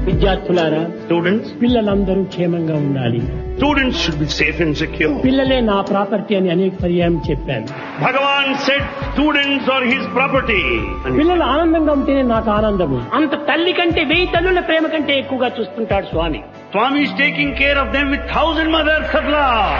విద్యార్థులారా Students, పిల్లలందరూ క్షేమంగా ఉండాలి students should be safe and secure. పిల్లలే నా ప్రాపర్టీ అని అనేక పర్యాయం చెప్పాను Bhagavan said students are his property. And పిల్లలు ఆనందంగా ఉంటేనే నాకు ఆనందము అంత తల్లి కంటే వెయ్యి తల్లుల ప్రేమ కంటే ఎక్కువగా చూస్తుంటాడు Swami Swami is taking care of them with thousand mothers of love.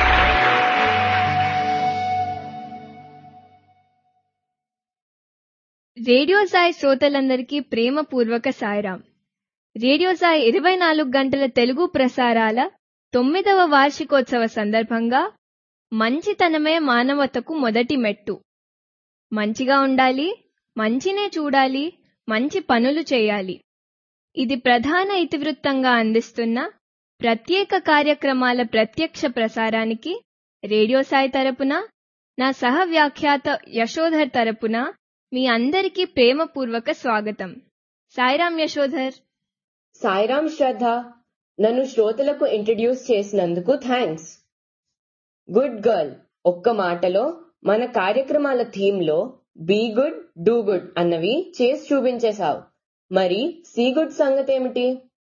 Radio Sai శ్రోతలందరికీ ప్రేమపూర్వక సాయిరాం రేడియో సాయి ఇరవై నాలుగు గంటల తెలుగు ప్రసారాల తొమ్మిదవ వార్షికోత్సవ సందర్భంగా మంచితనమే మానవతకు మొదటి మెట్టు మంచిగా ఉండాలి మంచినే చూడాలి మంచి పనులు చేయాలి ఇది ప్రధాన ఇతివృత్తంగా అందిస్తున్న ప్రత్యేక కార్యక్రమాల ప్రత్యక్ష ప్రసారానికి రేడియో సాయి తరపున నా సహ వ్యాఖ్యాత యశోధర్ తరపున మీ అందరికీ ప్రేమపూర్వక స్వాగతం సాయిరాం యశోధర్ సాయిరామ్ శ్రద్ధ నన్ను శ్రోతలకు ఇంట్రడ్యూస్ చేసినందుకు థ్యాంక్స్ గుడ్ గర్ల్ ఒక్క మాటలో మన కార్యక్రమాల థీమ్ లో బీ గుడ్ డూ గుడ్ అన్నవి చేసి చూపించేశావు మరి సీ గుడ్ సంగతేమిటి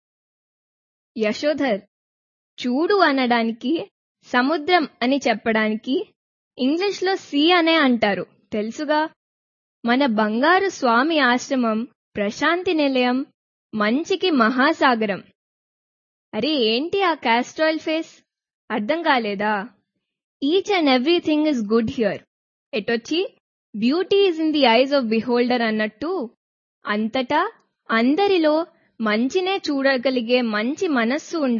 యశోధర్ చూడు అనడానికి సముద్రం అని చెప్పడానికి ఇంగ్లీష్లో సీ అనే అంటారు తెలుసుగా మన బంగారు స్వామి ఆశ్రమం ప్రశాంతి నిలయం మంచికి మహాసాగరం అరే ఏంటి ఆ కాస్ట్రాయిల్ ఫేస్ అర్థం కాలేదా each and everything is good here ఎటొచ్చి beauty is in the eyes of beholder అన్నట్టు అంతటా అందరిలో మంచినే చూడగలిగే మంచి మనస్సు ఉండాలి